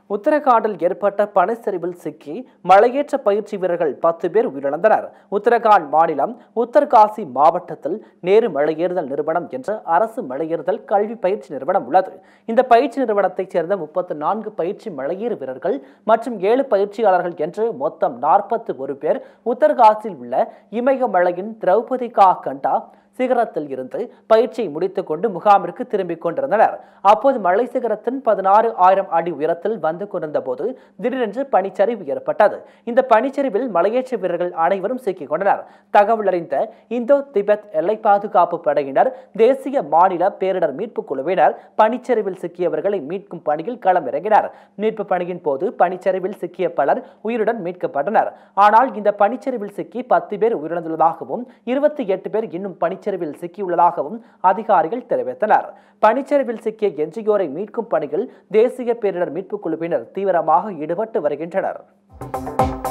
உத்தரகாண்டில் ஏற்பட்ட பனிச்சரிவில் சிக்கி மலையேற்ற பயிற்சி வீரர்கள் பத்து பேர் உயிரிழந்தனர் உத்தரகாண்ட் மாநிலம் உத்தர்காசி மாவட்டத்தில் நேரு மலையேறுதல் நிறுவனம் என்ற அரசு மலையேறுதல் கல்வி பயிற்சி நிறுவனம் உள்ளது இந்த பயிற்சி நிறுவனத்தைச் சேர்ந்த முப்பத்து நான்கு பயிற்சி மலையேறு வீரர்கள் மற்றும் ஏழு பயிற்சியாளர்கள் என்று மொத்தம் நாற்பத்தி ஒரு பேர் உத்தர்காசில் உள்ள இமயமலையின் திரௌபதி கா கண்டா சிகரத்தில் இருந்து பயிற்சியை முடித்துக் கொண்டு முகாமிற்கு திரும்பிக் கொண்டிருந்தனர் அப்போது மலை சிகரத்தின் பதினாறு ஆயிரம் அடி உயரத்தில் வந்து கொண்டிருந்த போது திடீரென்று பனிச்சரிவு ஏற்பட்டது இந்த பனிச்சரிவில் மலையேற்ற வீரர்கள் அனைவரும் சிக்கிக் கொண்டனர் தகவல் அறிந்த இந்தோ திபெத் எல்லை பாதுகாப்பு படையினர் தேசிய மாநில பேரிடர் மீட்புக் குழுவினர் பனிச்சரிவில் சிக்கியவர்களை மீட்கும் பணியில் களமிறங்கினர் மீட்பு பணியின் போது பனிச்சரிவில் சிக்கிய பலர் உயிருடன் மீட்கப்பட்டனர் ஆனால் இந்த பனிச்சரிவில் சிக்கி பத்து பேர் உயிரிழந்துள்ளதாகவும் இருபத்தி எட்டு பேர் இன்னும் பனிச்சரிவில் சிக்கியுள்ளதாகவும் அதிகாரிகள் தெரிவித்தனர் பனிச்சரிவில் சிக்கிய எஞ்சியோரை மீட்கும் பணியில் தேசிய பேரிடர் மீட்புக் குழுவினர் தீவிரமாக ஈடுபட்டு வருகின்றனர்